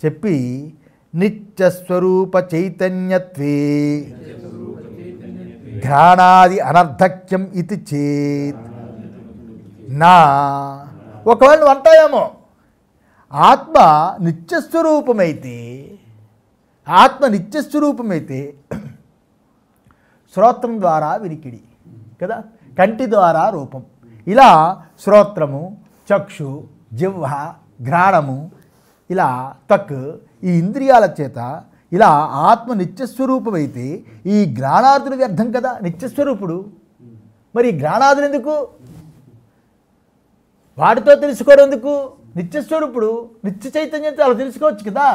చెప్పి నిత్యస్వరూప చైతన్యత్వే ఘ్రాణాది అనర్థక్యం ఇది చేత్ నా ఒకవేళ నువ్వు అంటావేమో ఆత్మ నిత్యస్వరూపమైతే ఆత్మ నిత్యస్వరూపమైతే శ్రోత్రం ద్వారా వినికిడి కదా కంటి ద్వారా రూపం ఇలా శ్రోత్రము చక్షు జిహ్వ ఘ్రాణము ఇలా తక్ ఈ ఇంద్రియాల చేత ఇలా ఆత్మ నిత్యస్వరూపమైతే ఈ ఘ్రాణాదులు వ్యర్థం కదా నిత్యస్వరూపుడు మరి ఈ ఘ్రాణాదులు ఎందుకు వాటితో తెలుసుకోవడం ఎందుకు నిత్యస్వరూపుడు నిత్య చైతన్యంతో అలా తెలుసుకోవచ్చు కదా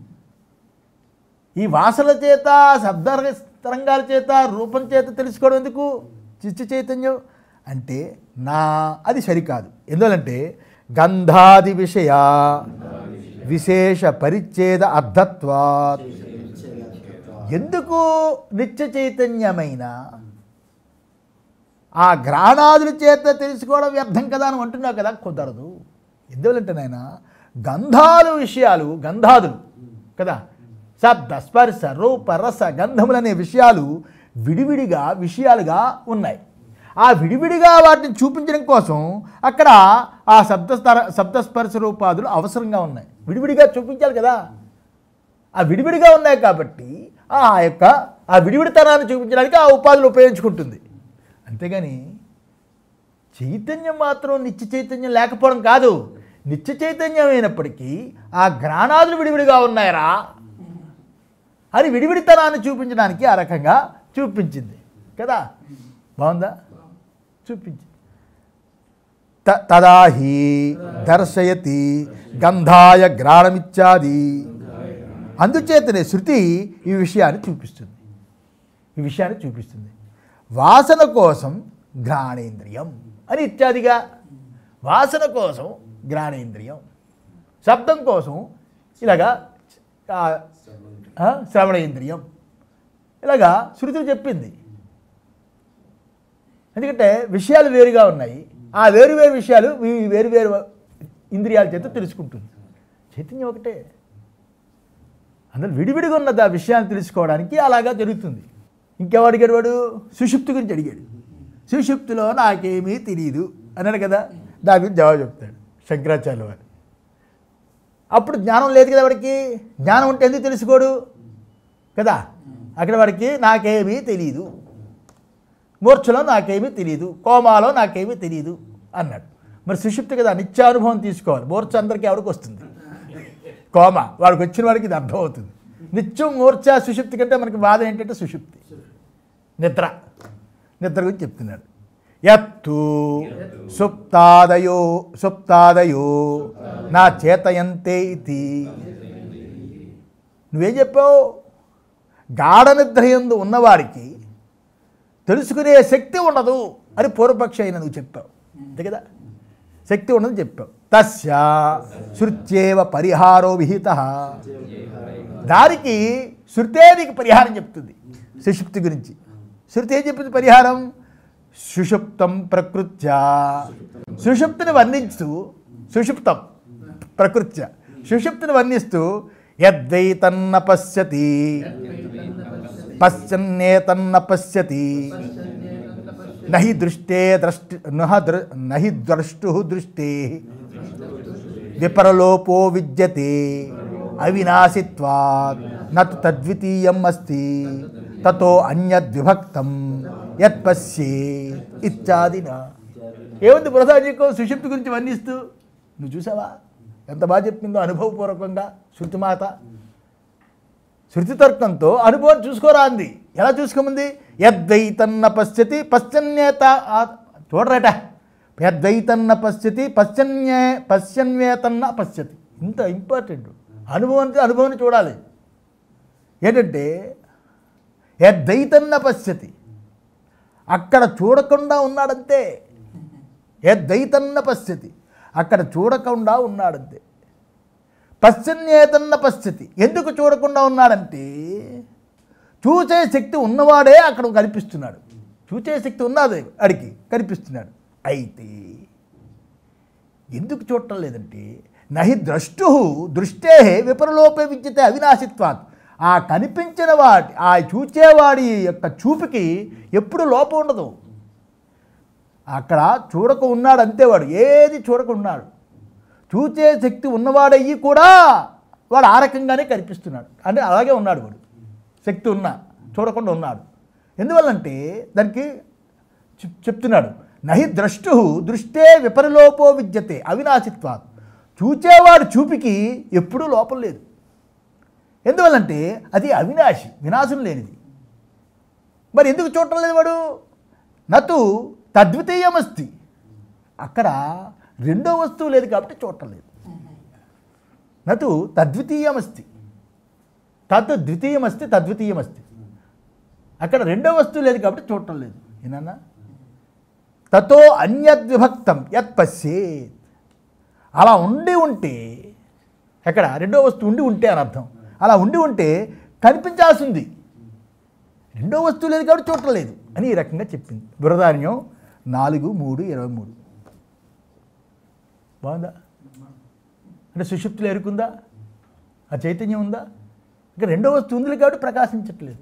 ఈ వాసన చేత శబ్ద తరంగాల చేత రూపం చేత తెలుసుకోవడం ఎందుకు చిత్త చైతన్యం అంటే నా అది సరికాదు ఎందువలంటే గంధాది విషయ విశేష పరిచ్ఛేద అర్థత్వాత్ ఎందుకు నిత్య చైతన్యమైన ఆ గ్రాణాదుల చేత తెలుసుకోవడం వ్యర్థం కదా అని అంటున్నావు కదా కుదరదు ఎందువలంటే నాయన గంధాలు విషయాలు గంధాదులు కదా శబ్ద స్పర్శ రూప రస గంధములు అనే విషయాలు విడివిడిగా విషయాలుగా ఉన్నాయి ఆ విడివిడిగా వాటిని చూపించడం కోసం అక్కడ ఆ శబ్ద శబ్దస్పర్శ రూపాదులు అవసరంగా ఉన్నాయి విడివిడిగా చూపించాలి కదా ఆ విడివిడిగా ఉన్నాయి కాబట్టి ఆ యొక్క ఆ విడివిడితనాన్ని చూపించడానికి ఆ ఉపాధులు ఉపయోగించుకుంటుంది అంతేగాని చైతన్యం మాత్రం నిత్య చైతన్యం లేకపోవడం కాదు నిత్య చైతన్యం అయినప్పటికీ ఆ జ్ఞానాదులు విడివిడిగా ఉన్నాయరా అని విడివిడితనాన్ని చూపించడానికి ఆ రకంగా చూపించింది కదా బాగుందా చూపించింది త- తదా హి దర్శయతి గంధాయ గ్రాణమిత్యాది అందుచేతనే శృతి ఈ విషయాన్ని చూపిస్తుంది ఈ విషయాన్ని చూపిస్తుంది వాసన కోసం ఘ్రాణేంద్రియం అని ఇత్యాదిగా వాసన కోసం ఘ్రాణేంద్రియం శబ్దం కోసం ఇలాగా ఆ, ఆ, శ్రవణేంద్రియం ఇలాగా శృతి చెప్పింది ఎందుకంటే విషయాలు వేరుగా ఉన్నాయి ఆ వేరు వేరు విషయాలు ఈ వేరు వేరు ఇంద్రియాల చేత తెలుసుకుంటుంది చైతన్యం ఒకటే అందులో విడివిడిగా ఉన్నది ఆ విషయాన్ని తెలుసుకోవడానికి అలాగా జరుగుతుంది ఇంకెవాడు అడిగాడు వాడు సుషుప్తి గురించి అడిగాడు సుషుప్తిలో నాకేమీ తెలియదు అన్నాడు కదా దాని గురించి జవాబు చెప్తాడు శంకరాచార్య వారు అప్పుడు జ్ఞానం లేదు కదా వాడికి జ్ఞానం ఉంటే ఎందుకు తెలుసుకోడు కదా అక్కడ వాడికి నాకేమీ తెలియదు మూర్ఛలో నాకేమీ తెలియదు కోమాలో నాకేమీ తెలియదు అన్నాడు మరి సుషుప్తి కదా నిత్యానుభవం తీసుకోవాలి మూర్ఛ అందరికీ ఎవరికి వస్తుంది కోమ వాడికి వచ్చిన వాడికి ఇది అర్థమవుతుంది నిత్యం మూర్ఛ సుషుప్తి కంటే మనకి బాధ ఏంటంటే సుషుప్తి నిద్ర నిద్ర గురించి చెప్తున్నాడు యత్తు సుప్తాదయో సుప్తాదయో నా చేతయంతే ఇది నువ్వేం చెప్పావు గాఢ నిద్రయందు ఉన్నవాడికి తెలుసుకునే శక్తి ఉండదు అని పూర్వపక్ష అయిన నువ్వు చెప్పావు అంతే కదా శక్తి ఉండదని చెప్పావు తస్య శృత్యేవ పరిహారో విహిత దానికి శృతే నీకు పరిహారం చెప్తుంది సుషుప్తి గురించి శృతి ఏం చెప్పింది పరిహారం సుషుప్తం ప్రకృత్య సుషుప్తిని వర్ణించుతూ సుషుప్తం ప్రకృత్య సుషుప్తిని వర్ణిస్తూ యద్వైతన్న పశ్యతి పశ్చన్నేతన్న పశ్యతి నహి దృష్టే ద్రష్టి నహ దృ నహి ద్రష్టు దృష్టే విపరలోపో విద్యతే అవినాశిత్వాత్ నతు తద్వితీయం అస్తి తతో అన్యద్విభక్తం యత్ పశ్యే ఇత్యాదిన ఏముంది బృహదాజీకో సుషుప్తి గురించి వర్ణిస్తూ నువ్వు చూసావా ఎంత బాగా చెప్పిందో అనుభవపూర్వకంగా శృతిమాత శృతి తర్కంతో అనుభవం చూసుకోరా అంది ఎలా చూసుకోమంది యద్వైతన్న పశ్యతి పశ్చన్యేత ఆ- చూడరట యద్వైతన్న పశ్యతి పశ్చన్యే పశ్చన్యేతన్న పశ్యతి ఇంత ఇంపార్టెంట్ అనుభవం అంటే అనుభవాన్ని చూడాలి ఏంటంటే యద్వైతన్న పశ్యతి అక్కడ చూడకుండా ఉన్నాడంతే యద్వైతన్న పశ్యతి అక్కడ చూడకుండా ఉన్నాడంతే పశ్చన్యేతన్న పశ్చతి ఎందుకు చూడకుండా ఉన్నాడంటే చూసే శక్తి ఉన్నవాడే అక్కడ కనిపిస్తున్నాడు చూసే శక్తి ఉన్నది అడిగి కనిపిస్తున్నాడు అయితే ఎందుకు చూడటం లేదంటే నహి ద్రష్టు దృష్టే విపరలోపే విద్యతే అవినాశిత్వాత్ ఆ కనిపించిన వాటి ఆ చూచేవాడి యొక్క చూపుకి ఎప్పుడు లోపం ఉండదు అక్కడ చూడక ఉన్నాడు అంతేవాడు ఏది చూడక ఉన్నాడు చూచే శక్తి ఉన్నవాడయ్యి కూడా వాడు ఆ రకంగానే కనిపిస్తున్నాడు అంటే అలాగే ఉన్నాడు వాడు శక్తి ఉన్నా చూడకుండా ఉన్నాడు ఎందువల్లంటే దానికి చెప్- చెప్తున్నాడు నహి ద్రష్టు దృష్టే విపరిలోపో విద్యతే అవినాశిత్వాత్ చూచేవాడు చూపికి ఎప్పుడూ లోపం లేదు ఎందువల్లంటే అది అవినాశి వినాశం లేనిది మరి ఎందుకు చూడటం లేదు వాడు నతు తద్వితీయమస్తి అక్కడ రెండో వస్తువు లేదు కాబట్టి చూడటం లేదు నతు తద్వితీయమస్తి తద్ ద్వితీయమస్తి తద్వితీయమస్తి అక్కడ రెండో వస్తువు లేదు కాబట్టి చూడటం లేదు ఏనన్నా తతో అన్యద్విభక్తం యత్ పశ్యేత్ అలా ఉండి ఉంటే ఎక్కడ రెండో వస్తువు ఉండి ఉంటే అని అర్థం అలా ఉండి ఉంటే కనిపించాల్సింది రెండో వస్తువు లేదు కాబట్టి చూడటం లేదు అని ఈ రకంగా చెప్పింది బృహదారణ్యం నాలుగు మూడు ఇరవై మూడు బాగుందా అంటే సుషుప్తులు ఎరుకుందా ఆ చైతన్యం ఉందా ఇక రెండో వస్తువు ఉంది కాబట్టి ప్రకాశించట్లేదు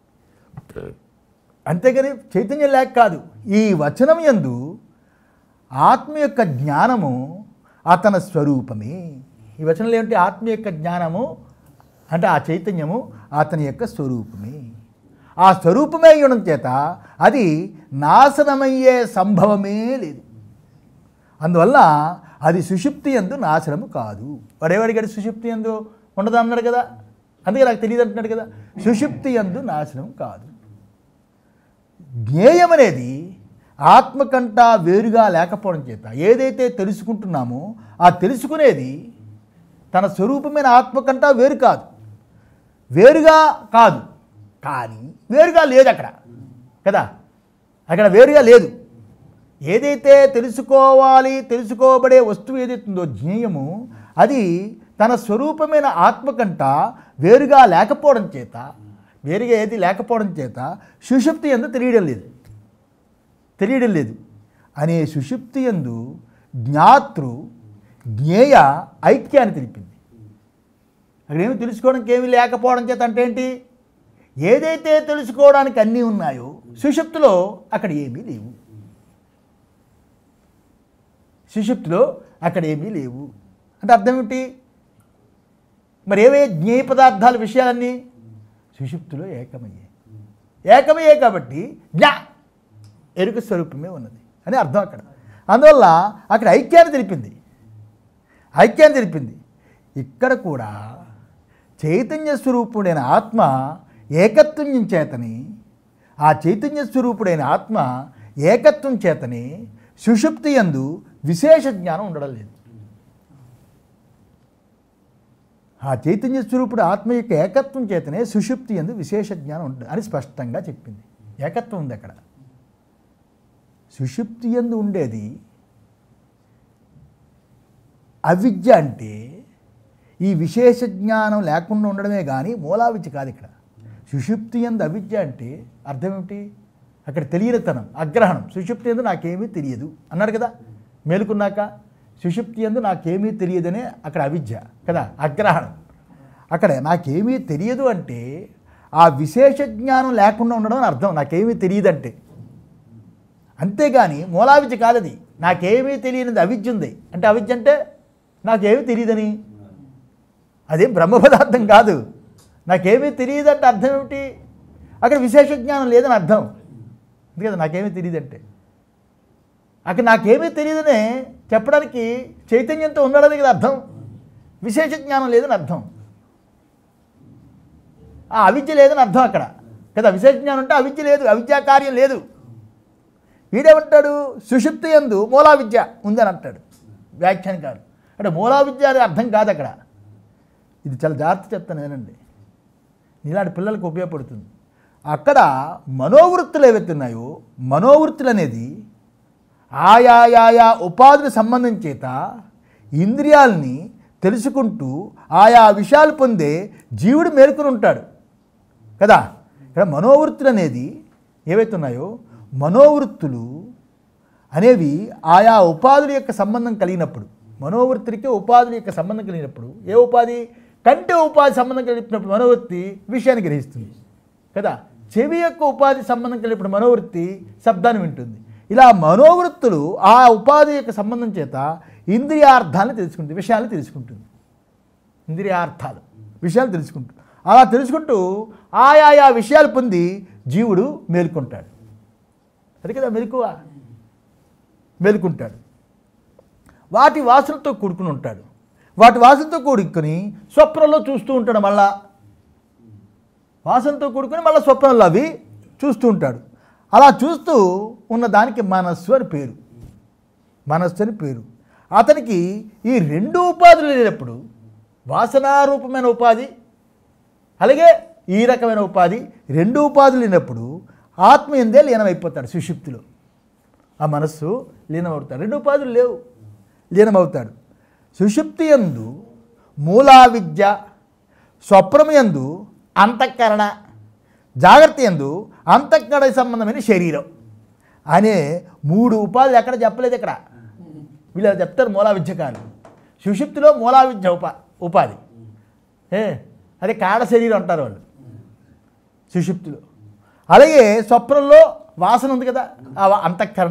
అంతేగాని చైతన్యం లేక కాదు ఈ వచనం యందు ఆత్మ యొక్క జ్ఞానము అతని స్వరూపమే ఈ వచనంలో ఏమిటి ఆత్మ యొక్క జ్ఞానము అంటే ఆ చైతన్యము అతని యొక్క స్వరూపమే ఆ స్వరూపమే అయ్యడం చేత అది నాశనమయ్యే సంభవమే లేదు అందువల్ల అది సుషుప్తి ఎందు నాశనము కాదు వాడేవాడిగాడు సుషుప్తి ఎందు ఉండదు అన్నాడు కదా అందుకే నాకు తెలియదు అంటున్నాడు కదా సుషుప్తి ఎందు నాశనం కాదు జ్ఞేయం అనేది ఆత్మకంట వేరుగా లేకపోవడం చేత ఏదైతే తెలుసుకుంటున్నామో ఆ తెలుసుకునేది తన స్వరూపమైన ఆత్మకంట వేరు కాదు వేరుగా కాదు కానీ వేరుగా లేదు అక్కడ కదా అక్కడ వేరుగా లేదు ఏదైతే తెలుసుకోవాలి తెలుసుకోబడే వస్తువు ఏదైతుందో జ్ఞేయము అది తన స్వరూపమైన ఆత్మకంట వేరుగా లేకపోవడం చేత వేరుగా ఏది లేకపోవడం చేత సుషుప్తి ఎందు తెలియడం లేదు తెలియడం లేదు అనే సుషుప్తి ఎందు జ్ఞాతృ జ్ఞేయ ఐక్యాన్ని తెలిపింది అక్కడ ఏమి తెలుసుకోవడానికి ఏమీ లేకపోవడం చేత అంటే ఏంటి ఏదైతే తెలుసుకోవడానికి అన్నీ ఉన్నాయో సుషుప్తిలో అక్కడ ఏమీ లేవు సుషుప్తిలో అక్కడ ఏమీ లేవు అంటే అర్థం ఏమిటి మరి ఏవే జ్ఞేయ పదార్థాల విషయాలన్నీ సుషుప్తిలో ఏకమయ్యాయి ఏకమయ్యే కాబట్టి జ్ఞా ఎరుక స్వరూపమే ఉన్నది అని అర్థం అక్కడ అందువల్ల అక్కడ ఐక్యాన్ని తెలిపింది ఐక్యాన్ని తెలిపింది ఇక్కడ కూడా చైతన్య స్వరూపుడైన ఆత్మ ఏకత్వం చేతని ఆ చైతన్య స్వరూపుడైన ఆత్మ ఏకత్వం చేతని సుషుప్తి యందు విశేష జ్ఞానం ఉండడం లేదు ఆ చైతన్య స్వరూపుడు ఆత్మ యొక్క ఏకత్వం చేతనే సుషుప్తి ఎందు విశేష జ్ఞానం ఉంటుంది అని స్పష్టంగా చెప్పింది ఏకత్వం ఉంది అక్కడ సుషుప్తి ఎందు ఉండేది అవిద్య అంటే ఈ విశేష జ్ఞానం లేకుండా ఉండడమే కానీ మూలావిద్య కాదు ఇక్కడ సుషుప్తి ఎందు అవిద్య అంటే అర్థం ఏమిటి అక్కడ తెలియనితనం అగ్రహణం సుషుప్తి ఎందు నాకేమీ తెలియదు అన్నాడు కదా మేలుకున్నాక సుషుప్తి ఎందు నాకేమీ తెలియదనే అక్కడ అవిద్య కదా అగ్రహణం అక్కడ నాకేమీ తెలియదు అంటే ఆ విశేష జ్ఞానం లేకుండా ఉండడం అని అర్థం నాకేమీ తెలియదంటే అంతేగాని మూలావిద్య కాదది నాకేమీ తెలియనిది అవిద్య ఉంది అంటే అవిద్య అంటే నాకేమీ తెలియదని అదేం బ్రహ్మ పదార్థం కాదు నాకేమీ తెలియదంటే అర్థం ఏమిటి అక్కడ విశేష జ్ఞానం లేదని అర్థం అంతే కదా నాకేమీ తెలియదంటే అక్కడ నాకేమీ తెలియదనే చెప్పడానికి చైతన్యంతో ఉండడానికి కదా అర్థం విశేష జ్ఞానం లేదని అర్థం ఆ అవిద్య లేదని అర్థం అక్కడ కదా విశేష జ్ఞానం అంటే అవిద్య లేదు అవిద్యా కార్యం లేదు వీడేమంటాడు సుషుప్తి ఎందు మూలా విద్య ఉందని అంటాడు వ్యాఖ్యానకారు అంటే మూలా విద్య అనే అర్థం కాదు అక్కడ ఇది చాలా జాగ్రత్త చెప్తాను వినండి ఇలాంటి పిల్లలకు ఉపయోగపడుతుంది అక్కడ మనోవృత్తులు ఏవైతే ఉన్నాయో మనోవృత్తులు అనేది ఆయాయాయా ఉపాధుల సంబంధం చేత ఇంద్రియాలని తెలుసుకుంటూ ఆయా విషయాలు పొందే జీవుడు మేలుకొని ఉంటాడు కదా ఇక్కడ మనోవృత్తులు అనేది ఏవైతే ఉన్నాయో మనోవృత్తులు అనేవి ఆయా ఉపాధుల యొక్క సంబంధం కలిగినప్పుడు మనోవృత్తికి ఉపాధి యొక్క సంబంధం కలిగినప్పుడు ఏ ఉపాధి కంటి ఉపాధి సంబంధం కలిగినప్పుడు మనోవృత్తి విషయాన్ని గ్రహిస్తుంది కదా చెవి యొక్క ఉపాధి సంబంధం కలిగినప్పుడు మనోవృత్తి శబ్దాన్ని వింటుంది ఇలా మనోవృత్తులు ఆ ఉపాధి యొక్క సంబంధం చేత ఇంద్రియార్థాలను తెలుసుకుంటుంది విషయాలను తెలుసుకుంటుంది ఇంద్రియార్థాలు విషయాలు తెలుసుకుంటూ అలా తెలుసుకుంటూ ఆయా విషయాలు పొంది జీవుడు మేల్కొంటాడు అది కదా మెలకువ మేలుకుంటాడు వాటి వాసనతో కూడుకుని ఉంటాడు వాటి వాసనతో కూడుకుని స్వప్నంలో చూస్తూ ఉంటాడు మళ్ళా వాసనతో కూడుకుని మళ్ళీ స్వప్నంలో అవి చూస్తూ ఉంటాడు అలా చూస్తూ ఉన్న దానికి మనస్సు అని పేరు మనస్సు అని పేరు అతనికి ఈ రెండు ఉపాధులు లేనప్పుడు వాసనారూపమైన ఉపాధి అలాగే ఈ రకమైన ఉపాధి రెండు ఉపాధులు లేనప్పుడు ఆత్మ ఎందే లీనమైపోతాడు సుషుప్తిలో ఆ మనస్సు లీనమవుతాడు రెండు ఉపాధులు లేవు లీనమవుతాడు సుషుప్తి ఎందు మూలా విద్య స్వప్నము ఎందు అంతఃకరణ జాగ్రత్త ఎందు అంతఃకరణ సంబంధమైన శరీరం అనే మూడు ఉపాధులు ఎక్కడ చెప్పలేదు ఇక్కడ వీళ్ళు అది చెప్తారు మూలా విద్యకారులు సుషుప్తిలో మూలా విద్య ఉపా ఉపాధి ఏ అదే కాడ శరీరం అంటారు వాళ్ళు సుషుప్తిలో అలాగే స్వప్నంలో వాసన ఉంది కదా ఆ వా- అంతఃకరణ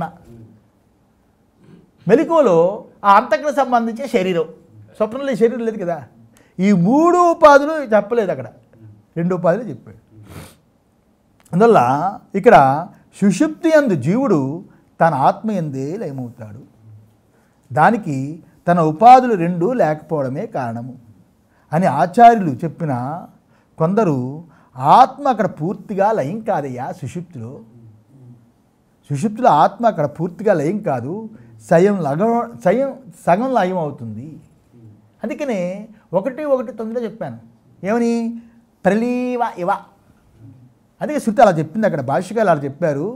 మెలకువలో ఆ అంతఃకరణ సంబంధించిన శరీరం స్వప్నంలో ఈ శరీరం లేదు కదా ఈ మూడు ఉపాధులు చెప్పలేదు అక్కడ రెండు ఉపాధులు చెప్పాడు అందువల్ల ఇక్కడ సుషుప్తి అందు జీవుడు తన ఆత్మ ఎందే లయమవుతాడు దానికి తన ఉపాధులు రెండు లేకపోవడమే కారణము అని ఆచార్యులు చెప్పిన కొందరు ఆత్మ అక్కడ పూర్తిగా లయం కాదయ్యా సుషుప్తిలో సుషుప్తిలో ఆత్మ అక్కడ పూర్తిగా లయం కాదు సయం లగం సయం సగం లయం అవుతుంది అందుకనే ఒకటి ఒకటి తొమ్మిదిలో చెప్పాను ఏమని ప్రలీవ ఇవ అందుకే శృతి అలా చెప్పింది అక్కడ భాష్యకాలు అలా చెప్పారు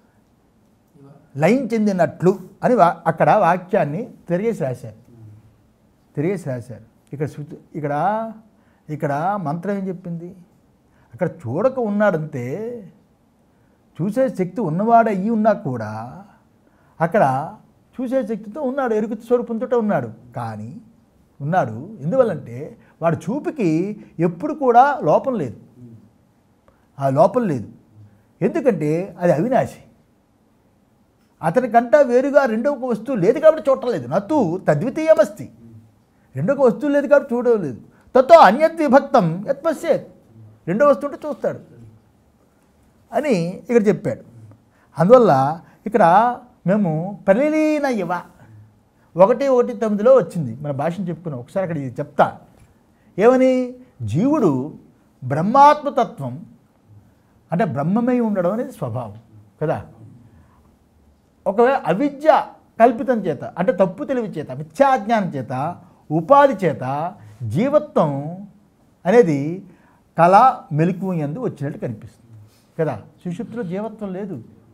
లయం చెందినట్లు అని వా అక్కడ వాక్యాన్ని తిరిగేసి రాశారు తిరిగేసి రాశారు ఇక్కడ శృతి ఇక్కడ ఇక్కడ మంత్రం ఏం చెప్పింది అక్కడ చూడక ఉన్నాడంతే చూసే శక్తి ఉన్నవాడు అయ్యి ఉన్నా కూడా అక్కడ చూసే శక్తితో ఉన్నాడు ఎరుకు స్వరూపంతో ఉన్నాడు కానీ ఉన్నాడు ఎందువల్లంటే వాడి చూపుకి ఎప్పుడు కూడా లోపం లేదు ఆ లోపం లేదు ఎందుకంటే అది అవినాశి అతనికంటా వేరుగా రెండవ ఒక వస్తువు లేదు కాబట్టి చూడటం లేదు నత్తు తద్వితీయమస్తి రెండో ఒక వస్తువు లేదు కాబట్టి చూడలేదు తత్తో అన్యత్ విభక్తం యత్పశ్చేత్ రెండో వస్తువు ఉంటే చూస్తాడు అని ఇక్కడ చెప్పాడు అందువల్ల ఇక్కడ మేము పరిలీన ఇవ ఒకటి ఒకటి తొమ్మిదిలో వచ్చింది మన భాషను చెప్పుకున్నాం ఒకసారి అక్కడ ఇది చెప్తా ఏమని జీవుడు బ్రహ్మాత్మతత్వం అంటే బ్రహ్మమై ఉండడం అనేది స్వభావం కదా ఒకవేళ అవిద్య కల్పితం చేత అంటే తప్పు తెలివి చేత మిథ్యాజ్ఞానం చేత ఉపాధి చేత జీవత్వం అనేది కళ మెలకువ ఎందు వచ్చినట్టు కనిపిస్తుంది కదా సుషుప్తిలో జీవత్వం లేదు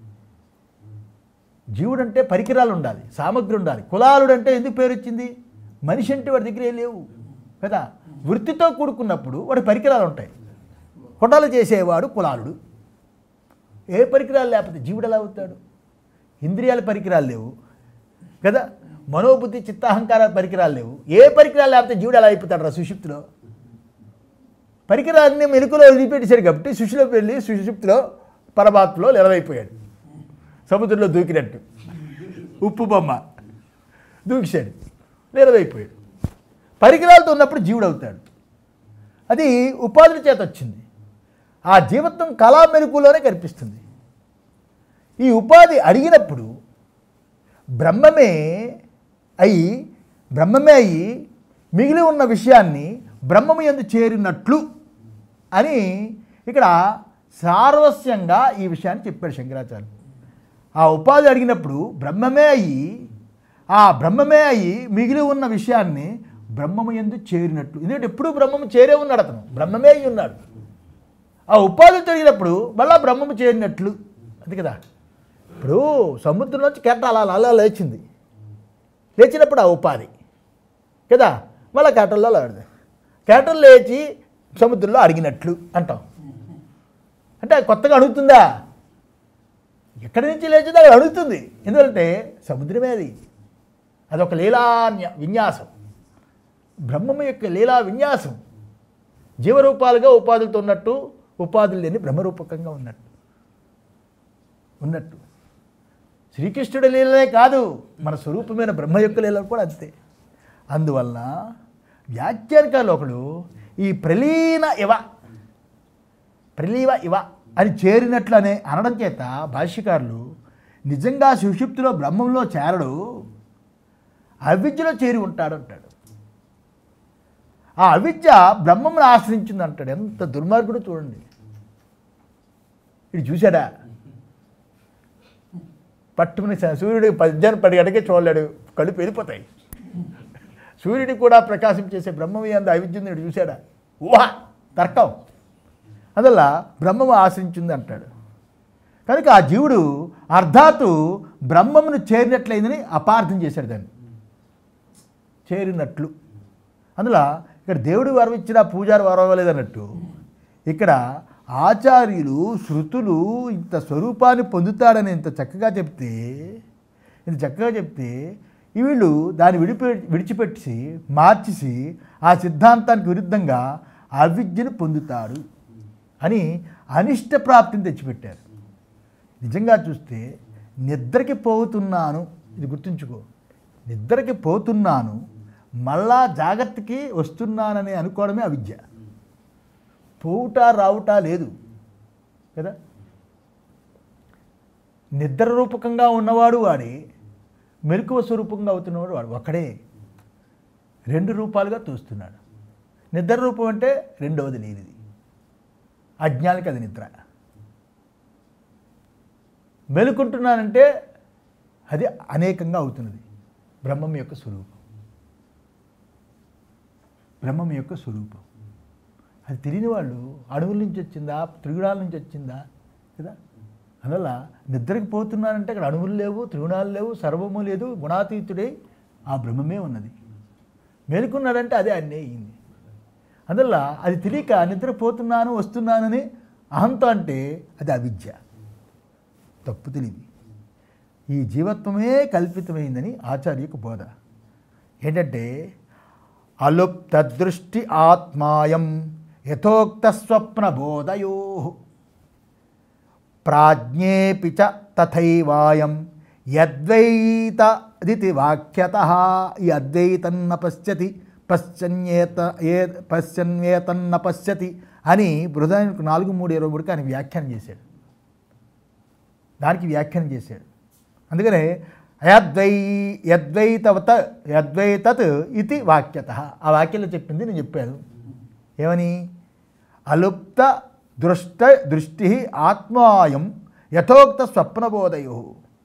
జీవుడు అంటే పరికరాలు ఉండాలి సామగ్రి ఉండాలి కులాలుడు అంటే ఎందుకు పేరు వచ్చింది మనిషి అంటే వాడి దగ్గర ఏం లేవు కదా వృత్తితో కూడుకున్నప్పుడు వాడి పరికరాలు ఉంటాయి హోటలు చేసేవాడు కులాలుడు ఏ పరికరాలు లేకపోతే జీవుడు ఎలా అవుతాడు ఇంద్రియాల పరికరాలు లేవు కదా మనోబుద్ధి చిత్తాహంకార పరికరాలు లేవు ఏ పరికరాలు లేకపోతే జీవుడు ఎలా అయిపోతాడు రా సుషుప్తిలో పరికరాలన్నీ మెలుకులో వదిలిపెట్టేశాడు కాబట్టి సుషిలో వెళ్ళి సుషుప్తిలో పరమాత్మలో నిలవైపోయాడు సముద్రంలో దూకినట్టు ఉప్పు బొమ్మ దూకిశాడు నిలవైపోయాడు పరికరాలతో ఉన్నప్పుడు జీవుడు అవుతాడు అది ఉపాధుల చేత వచ్చింది ఆ జీవత్వం కళా మెరుకులోనే కనిపిస్తుంది ఈ ఉపాధి అడిగినప్పుడు బ్రహ్మమే అయి బ్రహ్మమే అయి మిగిలి ఉన్న విషయాన్ని బ్రహ్మము ఎందు చేరినట్లు అని ఇక్కడ సార్వస్యంగా ఈ విషయాన్ని చెప్పాడు శంకరాచార్య ఆ ఉపాధి అడిగినప్పుడు బ్రహ్మమే అయి ఆ బ్రహ్మమే అయి మిగిలి ఉన్న విషయాన్ని బ్రహ్మము ఎందు చేరినట్లు ఎందుకంటే ఎప్పుడూ బ్రహ్మము చేరే ఉన్నాడు అతను బ్రహ్మమే అయి ఉన్నాడు ఆ ఉపాధి జరిగినప్పుడు మళ్ళా బ్రహ్మము చేరినట్లు అది కదా ఇప్పుడు సముద్రం నుంచి కెట్ట అలా అలా లేచింది లేచినప్పుడు ఆ ఉపాధి కదా మళ్ళీ కేటల్లో ఆడదు కేటలు లేచి సముద్రంలో అడిగినట్లు అంటాం అంటే అది కొత్తగా అడుగుతుందా ఎక్కడి నుంచి లేచిందో అక్కడ అడుగుతుంది ఎందుకంటే సముద్రమే అది అదొక లీలా న్య- విన్యాసం బ్రహ్మము యొక్క లీలా విన్యాసం జీవరూపాలుగా ఉపాధులతో ఉన్నట్టు ఉపాధులు లేని బ్రహ్మరూపకంగా ఉన్నట్టు ఉన్నట్టు శ్రీకృష్ణుడి లీలలే కాదు మన స్వరూపమైన బ్రహ్మ యొక్క లీలలు కూడా అంతే అందువల్ల వ్యాఖ్యానికాలు ఒకడు ఈ ప్రలీన ఇవ ప్రలీవ ఇవ అని చేరినట్లనే అనడం చేత భాష్యకారులు నిజంగా సుషుప్తిలో బ్రహ్మంలో చేరడు అవిద్యలో చేరి ఉంటాడు అంటాడు ఆ అవిద్య బ్రహ్మమును ఆశ్రయించింది అంటాడు ఎంత దుర్మార్గుడు చూడండి ఇది చూశాడా పట్టుకుని స- సూర్యుడు పద్యాన్ని పది గంటకే చూడలేడు కళ్ళు పెరిగిపోతాయి సూర్యుడి కూడా ప్రకాశం చేసే బ్రహ్మమి అంద అవిద్యుంది ఇటు చూశాడా ఊహ తర్కం అందువల్ల బ్రహ్మము ఆశ్రయించింది అంటాడు కనుక ఆ జీవుడు అర్ధాత్తు బ్రహ్మమును చేరినట్లయిందని అపార్థం చేశాడు దాన్ని చేరినట్లు అందులో ఇక్కడ దేవుడు వరం ఇచ్చిన పూజారి వరం ఇవ్వలేదన్నట్టు ఇక్కడ ఆచార్యులు శృతులు ఇంత స్వరూపాన్ని పొందుతాడని ఇంత చక్కగా చెప్తే ఇంత చక్కగా చెప్తే ఈ వీళ్ళు దాన్ని విడిపి విడిచిపెట్టి మార్చేసి ఆ సిద్ధాంతానికి విరుద్ధంగా అవిద్యను పొందుతాడు అని అనిష్ట ప్రాప్తిని తెచ్చిపెట్టారు నిజంగా చూస్తే నిద్రకి పోతున్నాను ఇది గుర్తుంచుకో నిద్రకి పోతున్నాను మళ్ళా జాగ్రత్తకి వస్తున్నానని అనుకోవడమే అవిద్య పోవుట రావుట లేదు కదా నిద్ర రూపకంగా ఉన్నవాడు వాడే మెలకువ స్వరూపంగా అవుతున్నవాడు వాడు ఒకడే రెండు రూపాలుగా తోస్తున్నాడు నిద్ర రూపం అంటే రెండవది లేనిది అజ్ఞానికి అది నిద్ర మెలుకుంటున్నానంటే అది అనేకంగా అవుతున్నది బ్రహ్మం యొక్క స్వరూపం బ్రహ్మం యొక్క స్వరూపం అది తెలియని వాళ్ళు అడవుల నుంచి వచ్చిందా త్రిగుణాల నుంచి వచ్చిందా కదా అందువల్ల నిద్రకి పోతున్నానంటే అక్కడ అణువులు లేవు త్రిగుణాలు లేవు సర్వము లేదు గుణాతీతుడై ఆ బ్రహ్మమే ఉన్నది మేలుకున్నాడంటే అదే అన్నీ అయింది అందువల్ల అది తెలియక నిద్రపోతున్నాను వస్తున్నానని అహంతో అంటే అది అవిద్య తప్పు తెలియదు ఈ జీవత్వమే కల్పితమైందని ఆచార్యకు బోధ ఏంటంటే అలుప్త దృష్టి ఆత్మాయం యథోక్త స్వప్న బోధయో ప్రాజ్ఞేపి చ తథైవాయం యద్వైతదితి వాక్యత ఈ అద్వైతన్న పశ్యతి పశ్చన్యేత ఏ పశ్చన్యేతన్న పశ్యతి అని బృహదానికి నాలుగు మూడు ఇరవై మూడుకి ఆయన వ్యాఖ్యానం చేశాడు దానికి వ్యాఖ్యానం చేశాడు అందుకనే యద్వై యద్వైతవత యద్వైతత్ ఇది వాక్యత ఆ వాక్యంలో చెప్పింది నేను చెప్పాను ఏమని అలుప్త దృష్ట దృష్టి ఆత్మాయం యథోక్త స్వప్నబోధయో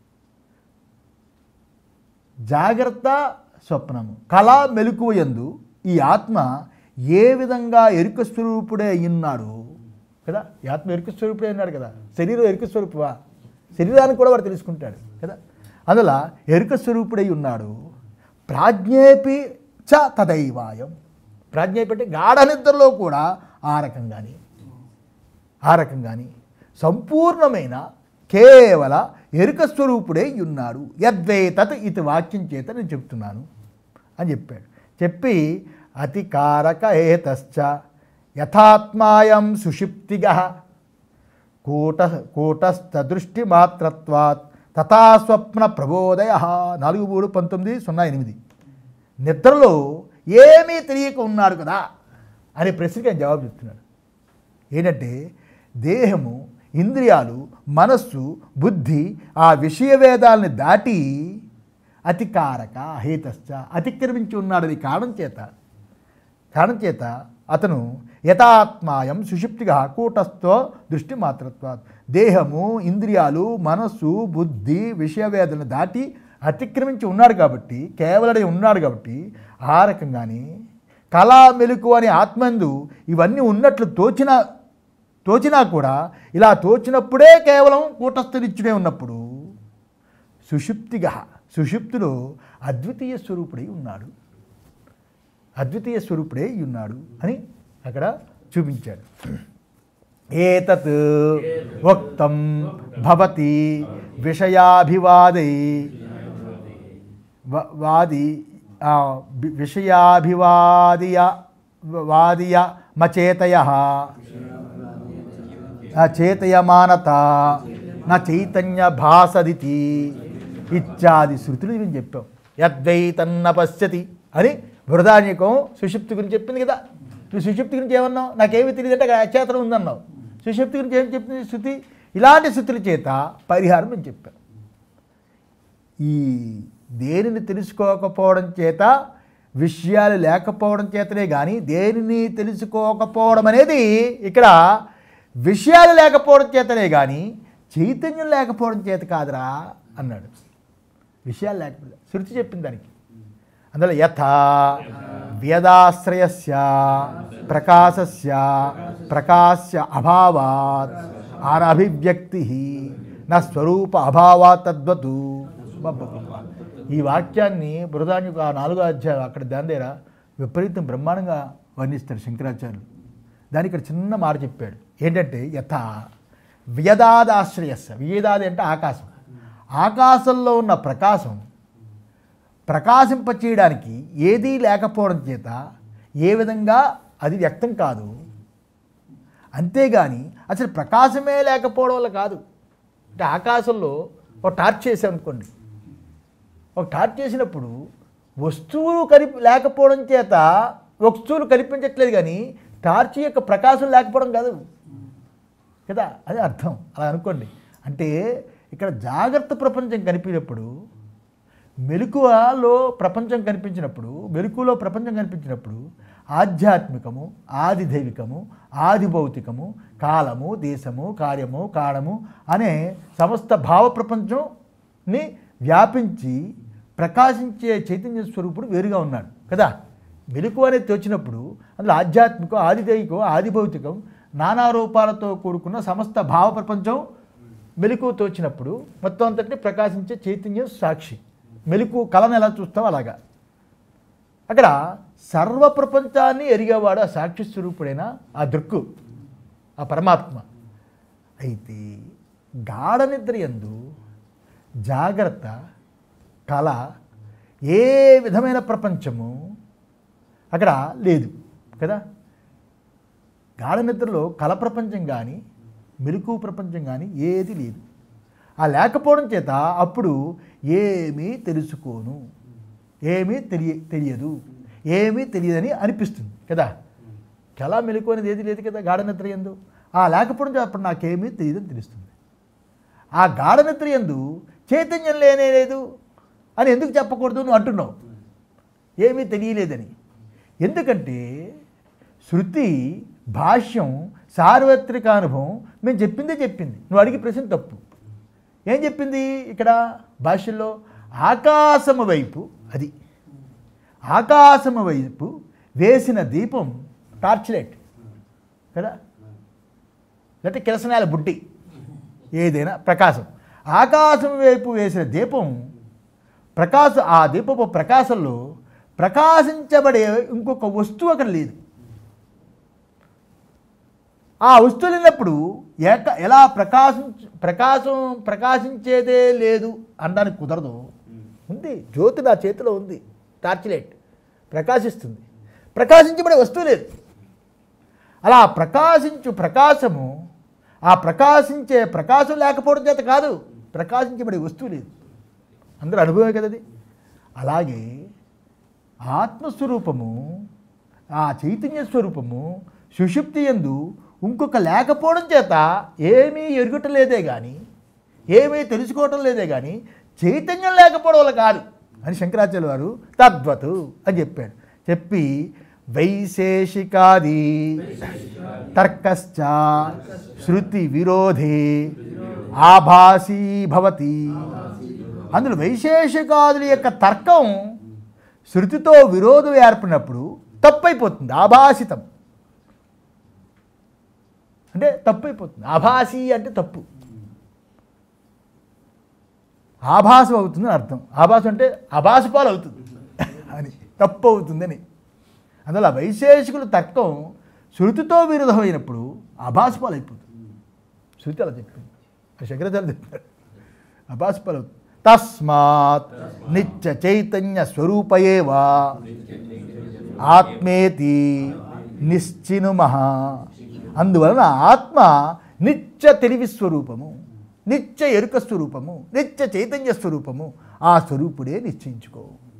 జాగ్రత్త స్వప్నము కళ మెలకువయందు ఈ ఆత్మ ఏ విధంగా ఎరుక స్వరూపుడే అయ్యున్నాడు కదా ఈ ఆత్మ ఎరుక స్వరూపుడే ఉన్నాడు కదా శరీరం ఎరుక స్వరూపువా శరీరాన్ని కూడా వాడు తెలుసుకుంటాడు కదా అందువల్ల ఎరుక స్వరూపుడై ఉన్నాడు ప్రాజ్ఞేపి చ తదైవాయం ప్రాజ్ఞేపి అంటే గాఢ నిద్రలో కూడా ఆ రకంగానే ఆ రకంగాని సంపూర్ణమైన కేవల ఎరుక స్వరూపుడే ఉన్నాడు యద్వైతత్ ఇది వాక్యం చేత నేను చెప్తున్నాను అని చెప్పాడు చెప్పి అతి కారక ఏతశ్చ యథాత్మాయం సుషిప్తిగ కూట కూటస్థదృష్టి మాత్రత్వాత్ తథా స్వప్న ప్రబోధయ నాలుగు మూడు పంతొమ్మిది సున్నా ఎనిమిది నిద్రలో ఏమీ తెలియక ఉన్నాడు కదా అనే ప్రశ్నకి ఆయన జవాబు చెప్తున్నాడు ఏంటంటే దేహము ఇంద్రియాలు మనస్సు బుద్ధి ఆ విషయ వేదాలని దాటి అతికారక హేతశ్చ అతిక్రమించి ఉన్నాడని కారణం చేత కారణం చేత అతను యథాత్మాయం సుషుప్తిగా కూటస్థో దృష్టి మాత్రత్వాత్ దేహము ఇంద్రియాలు మనస్సు బుద్ధి విషయవేదన దాటి అతిక్రమించి ఉన్నాడు కాబట్టి కేవలడే ఉన్నాడు కాబట్టి ఆ రకంగానే కళా మెలుకు అనే ఆత్మందు ఇవన్నీ ఉన్నట్లు తోచిన తోచినా కూడా ఇలా తోచినప్పుడే కేవలం కూటస్థనిచ్చుడే ఉన్నప్పుడు సుషుప్తిగా సుషుప్తిలో అద్వితీయ స్వరూపుడై ఉన్నాడు అద్వితీయ స్వరూపుడే ఉన్నాడు అని అక్కడ చూపించాడు ఏతత్ ఉక్తం భవతి విషయాభివాదై వ- వాది ఆ, వి- విషయాభివాదియ వాదియ మచేతయ చేతయమానత నా చైతన్య భాసదితి ఇత్యాది శృతులు ఇవి చెప్పాం యద్వైతన్న పశ్యతి అని బృహదాన్యకం సుషుప్తి గురించి చెప్పింది కదా నువ్వు సుషుప్తి గురించి ఏమన్నావు నాకేమి తెలియదు అంటే అక్కడ అచేతనం ఉందన్నావు సుషుప్తి గురించి ఏం చెప్పింది శృతి ఇలాంటి శృతుల చేత పరిహారం నేను చెప్పాను ఈ దేనిని తెలుసుకోకపోవడం చేత విషయాలు లేకపోవడం చేతనే కానీ దేనిని తెలుసుకోకపోవడం అనేది ఇక్కడ విషయాలు లేకపోవడం చేతనే కానీ చైతన్యం లేకపోవడం చేత కాదురా అన్నాడు విషయాలు లేకపోతే శృతి చెప్పింది దానికి అందులో యథ వేదాశ్రయస్య ప్రకాశస్య ప్రకాశ్య అభావాత్ అనభివ్యక్తి నా స్వరూప అభావాత్ తద్వతు బబ్బబ్బబ్బ. ఈ వాక్యాన్ని బృహదాన్యుకు ఆ నాలుగో అధ్యాయం అక్కడ దాని దగ్గర విపరీతం బ్రహ్మాండంగా వర్ణిస్తారు శంకరాచార్యులు దాని ఇక్కడ చిన్న మాట చెప్పాడు ఏంటంటే యథ వ్యదాదాశ్రయస్య వ్యదాది అంటే ఆకాశం ఆకాశంలో ఉన్న ప్రకాశం ప్రకాశింపచేయడానికి ఏదీ లేకపోవడం చేత ఏ విధంగా అది వ్యక్తం కాదు అంతేగాని అసలు ప్రకాశమే లేకపోవడం వల్ల కాదు అంటే ఆకాశంలో ఒక టార్చ్ చేసామనుకోండి ఒక టార్చ్ చేసినప్పుడు వస్తువులు కనిపి లేకపోవడం చేత వస్తువులు కనిపించట్లేదు కానీ టార్చ్ యొక్క ప్రకాశం లేకపోవడం కాదు కదా అది అర్థం అలా అనుకోండి అంటే ఇక్కడ జాగ్రత్త ప్రపంచం కనిపినప్పుడు మెలకువలో ప్రపంచం కనిపించినప్పుడు మెలకువలో ప్రపంచం కనిపించినప్పుడు ఆధ్యాత్మికము ఆది దైవికము ఆది భౌతికము కాలము దేశము కార్యము కాలము అనే సమస్త భావ ప్రపంచంని వ్యాపించి ప్రకాశించే చైతన్య స్వరూపుడు వేరుగా ఉన్నాడు కదా మెలకు అనేది తోచినప్పుడు అందులో ఆధ్యాత్మికం ఆది దైవికం ఆది భౌతికం నానా రూపాలతో కూడుకున్న సమస్త భావ ప్రపంచం మెలకు తోచినప్పుడు మొత్తం అంతటిని ప్రకాశించే చైతన్యం సాక్షి మెలకు కళను ఎలా చూస్తాం అలాగా అక్కడ సర్వ ప్రపంచాన్ని ఎరిగేవాడు ఆ సాక్షి స్వరూపుడైన ఆ దృక్కు ఆ పరమాత్మ అయితే గాఢ నిద్ర యందు జాగ్రత్త కళ ఏ విధమైన ప్రపంచము అక్కడ లేదు కదా గాఢ నిద్రలో కళ ప్రపంచం కానీ మెలకు ప్రపంచం కానీ ఏది లేదు ఆ లేకపోవడం చేత అప్పుడు ఏమీ తెలుసుకోను ఏమీ తెలియ తెలియదు ఏమీ తెలియదని అనిపిస్తుంది కదా కళ మెలకు అనేది ఏది లేదు కదా గాఢ నిద్ర ఎందు ఆ లేకపోవడం చేత అప్పుడు నాకేమీ తెలియదని తెలుస్తుంది ఆ గాఢ నిద్ర ఎందు చైతన్యం లేనే లేదు అని ఎందుకు చెప్పకూడదు నువ్వు అంటున్నావు ఏమీ తెలియలేదని ఎందుకంటే శృతి భాష్యం సార్వత్రిక అనుభవం మేము చెప్పిందే చెప్పింది నువ్వు అడిగి ప్రశ్న తప్పు ఏం చెప్పింది ఇక్కడ భాష్యంలో ఆకాశము వైపు అది ఆకాశము వైపు వేసిన దీపం టార్చ్ లైట్ కదా లేకపోతే కిరసనాల బుడ్డి ఏదైనా ప్రకాశం ఆకాశం వైపు వేసిన దీపం ప్రకాశ ఆ దీపపు ప్రకాశంలో ప్రకాశించబడే ఇంకొక వస్తువు అక్కడ లేదు ఆ వస్తువు లేనప్పుడు ఏక ఎలా ప్రకాశించ ప్రకాశం ప్రకాశించేదే లేదు అనడానికి కుదరదు ఉంది జ్యోతి నా చేతిలో ఉంది టార్చ్ లైట్ ప్రకాశిస్తుంది ప్రకాశించబడే వస్తువు లేదు అలా ప్రకాశించు ప్రకాశము ఆ ప్రకాశించే ప్రకాశం లేకపోవడం చేత కాదు ప్రకాశించబడే వస్తువు లేదు అందరూ అనుభవమే కదా అది అలాగే ఆత్మస్వరూపము ఆ చైతన్య స్వరూపము సుషుప్తి ఎందు ఇంకొక లేకపోవడం చేత ఏమీ ఎరుగుటలేదే కానీ ఏమీ తెలుసుకోవటం లేదే కానీ చైతన్యం లేకపోవడం వల్ల కాదు అని శంకరాచార్య వారు తద్వతు అని చెప్పాడు చెప్పి వైశేషికాది తర్కశ్చ శృతి విరోధే ఆభాసీ భవతి అందులో వైశేషికాదుల యొక్క తర్కం శృతితో విరోధం ఏర్పడినప్పుడు తప్పైపోతుంది ఆభాసితం అంటే తప్పైపోతుంది ఆభాసి అంటే తప్పు ఆభాసం అవుతుంది అని అర్థం ఆభాసం అంటే అభాసపాలు అవుతుంది అని తప్పు అవుతుందని అందువల్ల వైశేషికుల తర్కం శృతితో విరుద్ధమైనప్పుడు అభాసపాలు అయిపోతుంది శృతి అలా చెప్పింది అది శంకరాచార్య చెప్పారు అభాసపాలు అవుతుంది తస్మాత్ నిత్య చైతన్య స్వరూపయేవా ఆత్మేతి నిశ్చినుమ అందువలన ఆత్మ నిత్య తెలివి స్వరూపము నిత్య ఎరుక స్వరూపము నిత్య చైతన్య స్వరూపము ఆ స్వరూపుడే నిశ్చయించుకో